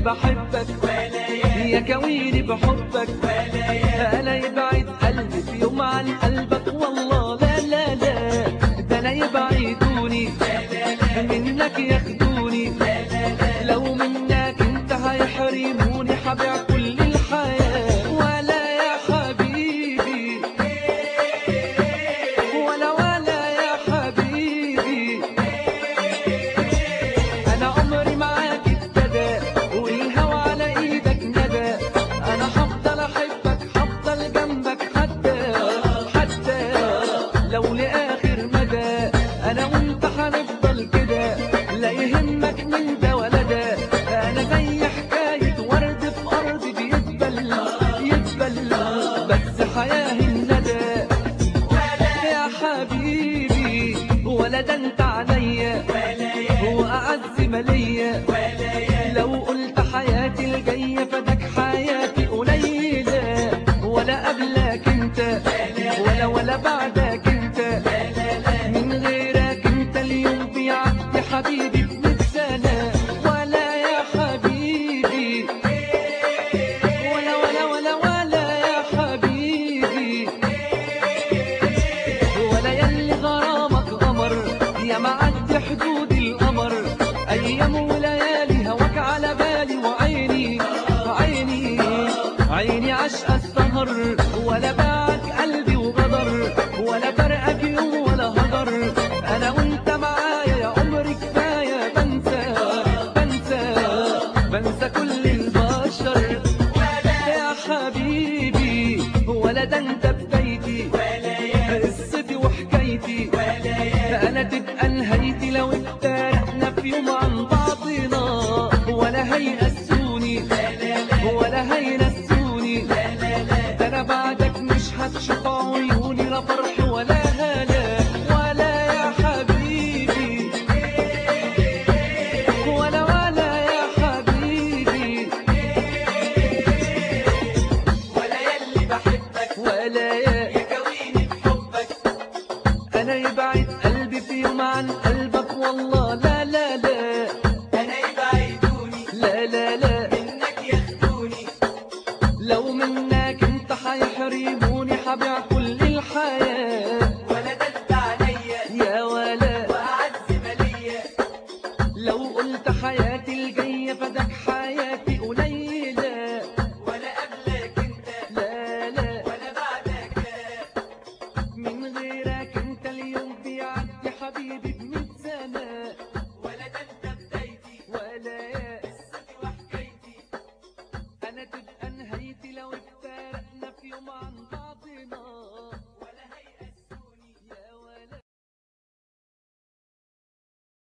بحبك يا كويني بحبك انا يبعد قلبي في يوم عن قلبك والله لا لا لا ده انا يبعدوني منك ياخدوني لو منك انت هيحرموني حبيع كل الحياة ولا يا حبيبي ولا ولا يا حبيبي انا عمري معاك ابتدى والهوى على ايدك ندى انا هفضل احبك هفضل جنبك حتى حتى لو لاخر مدى انا وانت هنفضل كده لا يهمك من ده ولا ده انا زي حكايه ورد في ارض بيدبل يدبل بس حياه الندى يا حبيبي ولا ده انت عليا هو اعز ماليا لو قلت حياتي الجايه فدك حياتي قليله ولا قبلك انت ولا ولا بعدك انت من غيرك انت اليوم بيعدي حبيبي بمية سنه ولا يا حبيبي ولا ولا ولا ولا يا حبيبي ولا يلي غرامك قمر يا معدي حدود القمر ايام وليالي هواك على بالي وعيني عيني عيني عشق السهر ولا باعك قلبي وغدر ولا فرقك يوم ولا هدر انا وانت معايا يا عمري كفايه بنسى بنسى بنسى كل البشر يا حبيبي ولا ده انت بدايتي قصتي وحكايتي انا تبقى نهايتي لو افترقنا في يوم عن بعضنا ولا هيأسوني ولا هينسوني ده انا بعدك مش هتشوف عيوني لا فرح ولا هلا ولا يا حبيبي ولا ولا يا حبيبي ولا يلي بحبك ولا يا يا كويني بحبك انا يبعد قلبي في يوم عن قلبك والله لا لا لا انا يبعدوني لا لا لا